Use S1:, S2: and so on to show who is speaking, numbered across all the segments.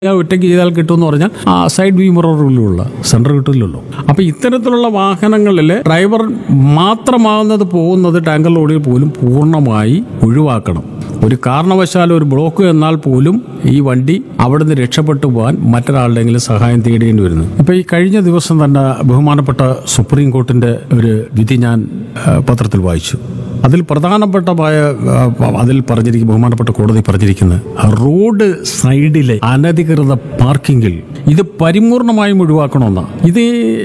S1: ഞാൻ ഒറ്റയ്ക്ക് ചെയ്താൽ കിട്ടുമെന്ന് പറഞ്ഞാൽ ആ സൈഡ് വ്യൂ മിററിലുള്ള സെൻറ്റർ കിട്ടില്ലല്ലോ അപ്പോൾ ഇത്തരത്തിലുള്ള വാഹനങ്ങളിൽ ഡ്രൈവർ മാത്രമാകുന്നത് പോകുന്നത് ടാങ്കർ ലോഡിൽ പോലും പൂർണ്ണമായി ഒഴിവാക്കണം ഒരു കാരണവശാലും ഒരു ബ്ലോക്ക് എന്നാൽ പോലും ഈ വണ്ടി അവിടുന്ന് രക്ഷപ്പെട്ടു പോകാൻ മറ്റൊരാളുടെയെങ്കിലും സഹായം തേടേണ്ടി വരുന്നു ഇപ്പോൾ ഈ കഴിഞ്ഞ ദിവസം തന്നെ ബഹുമാനപ്പെട്ട സുപ്രീം കോർട്ടിൻ്റെ ഒരു വിധി ഞാൻ ആ, പത്രത്തിൽ വായിച്ചു അതിൽ പ്രധാനപ്പെട്ടമായ ആ, അതിൽ പറഞ്ഞിരിക്കും ബഹുമാനപ്പെട്ട കോടതി പറഞ്ഞിരിക്കുന്നത് റോഡ് സൈഡിലെ അനധികൃത പാർക്കിങ്ങിൽ ഇത് പരിപൂർണമായും ഒഴിവാക്കണമെന്നാണ് ഇത്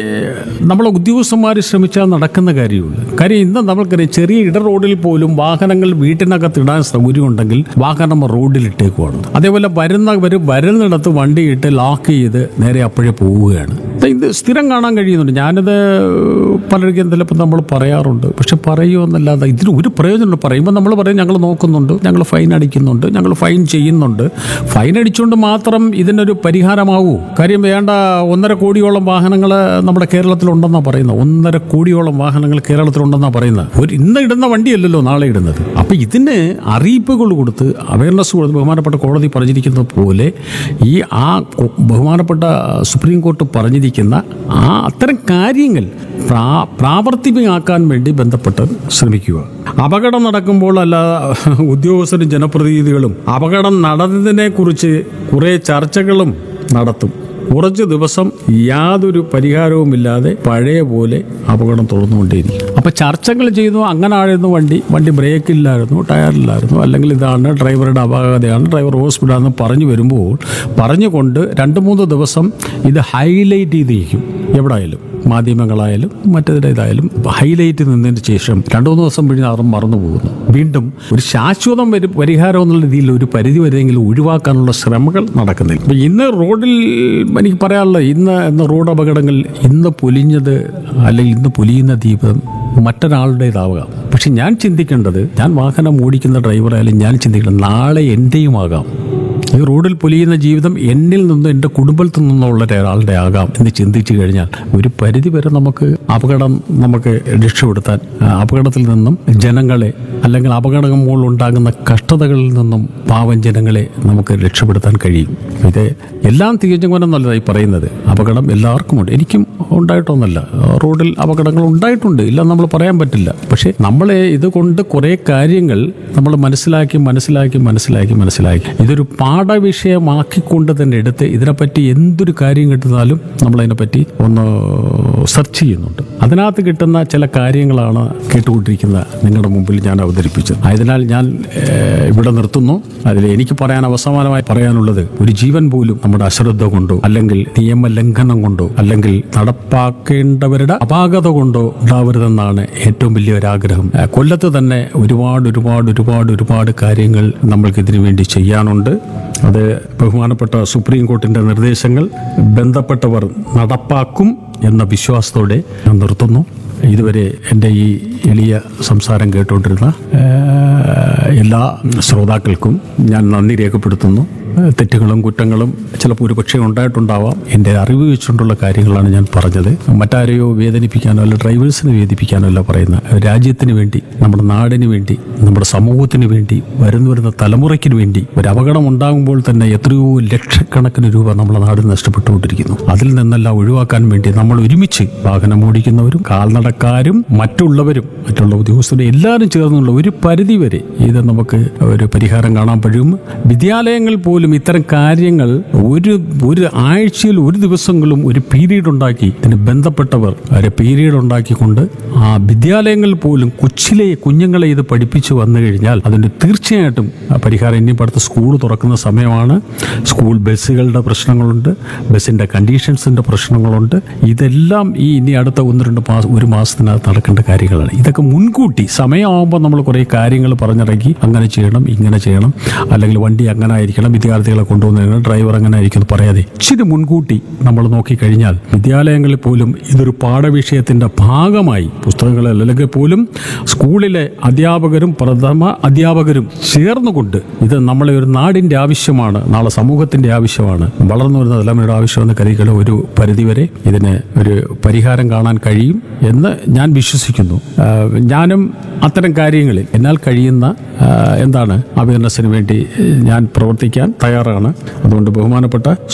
S1: നമ്മളെ ഉദ്യോഗസ്ഥന്മാർ ശ്രമിച്ചാൽ നടക്കുന്ന കാര്യമുള്ളൂ കാര്യം ഇന്ന് നമ്മൾക്കറിയാം ചെറിയ ഇട റോഡിൽ പോലും വാഹനങ്ങൾ വീട്ടിനകത്ത് ഇടാൻ സൗകര്യമുണ്ടെങ്കിൽ വാഹനം റോഡിൽ ഇട്ടേക്കുവാണ് അതേപോലെ വരുന്നവർ വരുന്നിടത്ത് വണ്ടി ഇട്ട് ലോക്ക് ചെയ്ത് നേരെ അപ്പോഴേ പോവുകയാണ് ഇത് സ്ഥിരം കാണാൻ കഴിയുന്നുണ്ട് ഞാനിത് പലർക്കും ചിലപ്പോൾ നമ്മൾ പറയാറുണ്ട് പക്ഷെ പറയുമെന്നല്ലാതെ ഇതിന് ഒരു പ്രയോജനം പറയുമ്പോൾ നമ്മൾ പറയും ഞങ്ങൾ നോക്കുന്നുണ്ട് ഞങ്ങൾ ഫൈൻ അടിക്കുന്നുണ്ട് ഞങ്ങൾ ഫൈൻ ചെയ്യുന്നുണ്ട് ഫൈൻ അടിച്ചുകൊണ്ട് മാത്രം ഇതിനൊരു പരിഹാരമാവൂ കാര്യം വേണ്ട ഒന്നര കോടിയോളം വാഹനങ്ങൾ നമ്മുടെ കേരളത്തിലുണ്ടെന്നാണ് പറയുന്നത് ഒന്നര കോടിയോളം വാഹനങ്ങൾ കേരളത്തിലുണ്ടെന്നാണ് പറയുന്നത് ഒരു ഇന്ന് ഇടുന്ന വണ്ടിയല്ലല്ലോ നാളെ ഇടുന്നത് അപ്പം ഇതിന് അറിയിപ്പുകൾ കൊടുത്ത് അവയർനെസ് കൊടുത്ത് ബഹുമാനപ്പെട്ട കോടതി പറഞ്ഞിരിക്കുന്നത് പോലെ ഈ ആ കൊ- ബഹുമാനപ്പെട്ട സുപ്രീം കോർട്ട് പറഞ്ഞിരിക്കുന്ന ആ അത്തരം കാര്യങ്ങൾ പ്രാ പ്രാവർത്തികമാക്കാൻ വേണ്ടി ബന്ധപ്പെട്ട് ശ്രമിക്കുക അപകടം നടക്കുമ്പോൾ അല്ല ഉദ്യോഗസ്ഥരും ജനപ്രതിനിധികളും അപകടം നടന്നതിനെ കുറിച്ച് കുറേ ചർച്ചകളും നടത്തും കുറച്ച് ദിവസം യാതൊരു പരിഹാരവുമില്ലാതെ പഴയ പോലെ അപകടം തുടർന്നുകൊണ്ടേയിരിക്കും അപ്പോൾ ചർച്ചകൾ ചെയ്തു അങ്ങനെ ആയിരുന്നു വണ്ടി വണ്ടി ബ്രേക്കില്ലായിരുന്നു ടയറില്ലായിരുന്നു അല്ലെങ്കിൽ ഇതാണ് ഡ്രൈവറുടെ അപാകതയാണ് ഡ്രൈവർ ഹോസ്പിറ്റലാണെന്ന് പറഞ്ഞു വരുമ്പോൾ പറഞ്ഞുകൊണ്ട് രണ്ട് മൂന്ന് ദിവസം ഇത് ഹൈലൈറ്റ് ചെയ്തിരിക്കും എവിടെയായാലും മാധ്യമങ്ങളായാലും മറ്റേതിൻ്റെ ഇതായാലും ഹൈലൈറ്റ് നിന്നതിന് ശേഷം രണ്ടു മൂന്ന് ദിവസം കഴിഞ്ഞ് അത് മറന്നു പോകുന്നു വീണ്ടും ഒരു ശാശ്വതം വരും പരിഹാരം എന്നുള്ള രീതിയിൽ ഒരു പരിധി വരെയെങ്കിലും ഒഴിവാക്കാനുള്ള ശ്രമങ്ങൾ നടക്കുന്നില്ല അപ്പം ഇന്ന് റോഡിൽ എനിക്ക് പറയാനുള്ളത് ഇന്ന് എന്ന റോഡ് അപകടങ്ങൾ ഇന്ന് പൊലിഞ്ഞത് അല്ലെങ്കിൽ ഇന്ന് പൊലിയുന്ന ദീപം മറ്റൊരാളുടേതാവാം പക്ഷെ ഞാൻ ചിന്തിക്കേണ്ടത് ഞാൻ വാഹനം ഓടിക്കുന്ന ഡ്രൈവറായാലും ഞാൻ ചിന്തിക്കേണ്ടത് നാളെ എൻ്റെയും ആകാം ഈ റോഡിൽ പൊലിയുന്ന ജീവിതം എന്നിൽ നിന്നും എൻ്റെ കുടുംബത്തിൽ നിന്നുള്ള ഒരാളുടെ ആകാം എന്ന് ചിന്തിച്ചു കഴിഞ്ഞാൽ ഒരു പരിധി വരെ നമുക്ക് അപകടം നമുക്ക് രക്ഷപ്പെടുത്താൻ ആ, അപകടത്തിൽ നിന്നും ജനങ്ങളെ അല്ലെങ്കിൽ അപകടം മൂലം ഉണ്ടാകുന്ന കഷ്ടതകളിൽ നിന്നും പാവം ജനങ്ങളെ നമുക്ക് രക്ഷപ്പെടുത്താൻ കഴിയും ഇത് എല്ലാം തികച്ചും കൊണ്ടെന്നല്ല ഈ പറയുന്നത് അപകടം എല്ലാവർക്കും ഉണ്ട് എനിക്കും ഉണ്ടായിട്ടൊന്നല്ല റോഡിൽ അപകടങ്ങൾ ഉണ്ടായിട്ടുണ്ട് ഇല്ല നമ്മൾ പറയാൻ പറ്റില്ല പക്ഷേ നമ്മളെ ഇതുകൊണ്ട് കുറേ കാര്യങ്ങൾ നമ്മൾ മനസ്സിലാക്കി മനസ്സിലാക്കി മനസ്സിലാക്കി മനസ്സിലാക്കി ഇതൊരു പാഠവിഷയമാക്കിക്കൊണ്ട് തന്നെ എടുത്ത് ഇതിനെപ്പറ്റി എന്തൊരു കാര്യം കിട്ടുന്നാലും നമ്മളതിനെപ്പറ്റി ഒന്ന് സെർച്ച് ചെയ്യുന്നുണ്ട് അതിനകത്ത് കിട്ടുന്ന ചില കാര്യങ്ങളാണ് കേട്ടുകൊണ്ടിരിക്കുന്ന നിങ്ങളുടെ മുമ്പിൽ ഞാൻ അവതരിപ്പിച്ചത് ആയതിനാൽ ഞാൻ ഏഹ്, ഇവിടെ നിർത്തുന്നു അതിൽ എനിക്ക് പറയാൻ അവസാനമായി പറയാനുള്ളത് ഒരു ജീവൻ പോലും നമ്മുടെ അശ്രദ്ധ കൊണ്ടോ അല്ലെങ്കിൽ നിയമലംഘനം കൊണ്ടോ അല്ലെങ്കിൽ നടപ്പാക്കേണ്ടവരുടെ അപാകത കൊണ്ടോ ഉണ്ടാവരുതെന്നാണ് ഏറ്റവും വലിയ ഒരു ആഗ്രഹം ഏഹ്, കൊല്ലത്ത് തന്നെ ഒരുപാട് ഒരുപാട് ഒരുപാട് ഒരുപാട് കാര്യങ്ങൾ നമ്മൾക്ക് ഇതിനു വേണ്ടി ചെയ്യാനുണ്ട് അത് ബഹുമാനപ്പെട്ട സുപ്രീം കോർട്ടിന്റെ നിർദ്ദേശങ്ങൾ ബന്ധപ്പെട്ടവർ നടപ്പാക്കും എന്ന വിശ്വാസത്തോടെ ഞാൻ നിർത്തുന്നു ഇതുവരെ എൻ്റെ ഈ എളിയ സംസാരം കേട്ടുകൊണ്ടിരുന്ന ഏഹ്, എല്ലാ ശ്രോതാക്കൾക്കും ഞാൻ നന്ദി രേഖപ്പെടുത്തുന്നു ഏഹ്, തെറ്റുകളും കുറ്റങ്ങളും ചിലപ്പോൾ ഒരു പക്ഷേ ഉണ്ടായിട്ടുണ്ടാവാം എൻ്റെ അറിവ് വെച്ചുകൊണ്ടുള്ള കാര്യങ്ങളാണ് ഞാൻ പറഞ്ഞത് മറ്റാരെയോ വേദനിപ്പിക്കാനോ അല്ല ഡ്രൈവേഴ്സിനെ വേദിപ്പിക്കാനോ അല്ല പറയുന്നത് രാജ്യത്തിന് വേണ്ടി നമ്മുടെ നാടിന് വേണ്ടി നമ്മുടെ സമൂഹത്തിന് വേണ്ടി വരുന്ന വരുന്ന തലമുറയ്ക്ക് വേണ്ടി ഒരു അപകടം ഉണ്ടാകുമ്പോൾ തന്നെ എത്രയോ ലക്ഷക്കണക്കിന് രൂപ നമ്മുടെ നാടിന് നഷ്ടപ്പെട്ടുകൊണ്ടിരിക്കുന്നു അതിൽ നിന്നെല്ലാം ഒഴിവാക്കാൻ വേണ്ടി നമ്മൾ ഒരുമിച്ച് വാഹനം ഓടിക്കുന്നവരും കാൽനടക്കാരും മറ്റുള്ളവരും മറ്റുള്ള ഉദ്യോഗസ്ഥരും എല്ലാവരും ചേർന്നുള്ള ഒരു പരിധി വരെ ഇത് നമുക്ക് ഒരു പരിഹാരം കാണാൻ കഴിയും വിദ്യാലയങ്ങൾ പോലും ഇത്തരം കാര്യങ്ങൾ ഒരു ഒരു ആഴ്ചയിൽ ഒരു ദിവസങ്ങളും ഒരു പീരീഡ് ഉണ്ടാക്കി ഇതിന് ബന്ധപ്പെട്ടവർ ഒരു പീരീഡ് ഉണ്ടാക്കിക്കൊണ്ട് ആ വിദ്യാലയങ്ങളിൽ പോലും കൊച്ചിലെ കുഞ്ഞുങ്ങളെ ഇത് പഠിപ്പിച്ചു വന്നു കഴിഞ്ഞാൽ അതിന് തീർച്ചയായിട്ടും ആ പരിഹാരം ഇനി അടുത്ത സ്കൂൾ തുറക്കുന്ന സമയമാണ് സ്കൂൾ ബസ്സുകളുടെ പ്രശ്നങ്ങളുണ്ട് ബസ്സിൻ്റെ കണ്ടീഷൻസിൻ്റെ പ്രശ്നങ്ങളുണ്ട് ഇതെല്ലാം ഈ ഇനി അടുത്ത ഒന്ന് രണ്ട് മാസം ഒരു മാസത്തിനകത്ത് നടക്കേണ്ട കാര്യങ്ങളാണ് ഇതൊക്കെ മുൻകൂട്ടി സമയമാകുമ്പോൾ നമ്മൾ കുറേ കാര്യങ്ങൾ പറഞ്ഞിറക്കി അങ്ങനെ ചെയ്യണം ഇങ്ങനെ ചെയ്യണം അല്ലെങ്കിൽ വണ്ടി അങ്ങനെ ആയിരിക്കണം വിദ്യാർത്ഥികളെ കൊണ്ടുവന്നു ഡ്രൈവർ അങ്ങനെ ആയിരിക്കും എന്ന് പറയാതെ ഇച്ചിരി മുൻകൂട്ടി നമ്മൾ നോക്കിക്കഴിഞ്ഞാൽ വിദ്യാലയങ്ങളിൽ പോലും ഇതൊരു പാഠവിഷയത്തിൻ്റെ ഭാഗമായി പുസ്തകങ്ങളിൽ അല്ലെങ്കിൽ പോലും സ്കൂളിലെ അധ്യാപകരും പ്രഥമ അധ്യാപകരും ചേർന്നുകൊണ്ട് ഇത് നമ്മളെ ഒരു നാടിൻ്റെ ആവശ്യമാണ് നാളെ സമൂഹത്തിൻ്റെ ആവശ്യമാണ് വളർന്നു വരുന്ന തലമുറയുടെ ആവശ്യമെന്ന് കരുതികൾ ഒരു പരിധിവരെ ഇതിന് ഒരു പരിഹാരം കാണാൻ കഴിയും എന്ന് ഞാൻ വിശ്വസിക്കുന്നു ആ, ഞാനും അത്തരം കാര്യങ്ങളിൽ എന്നാൽ കഴിയുന്ന ആ, എന്താണ് അവയർനെസ്സിന് വേണ്ടി ഞാൻ പ്രവർത്തിക്കാൻ തയ്യാറാണ് അതുകൊണ്ട് ബഹുമാനപ്പെട്ട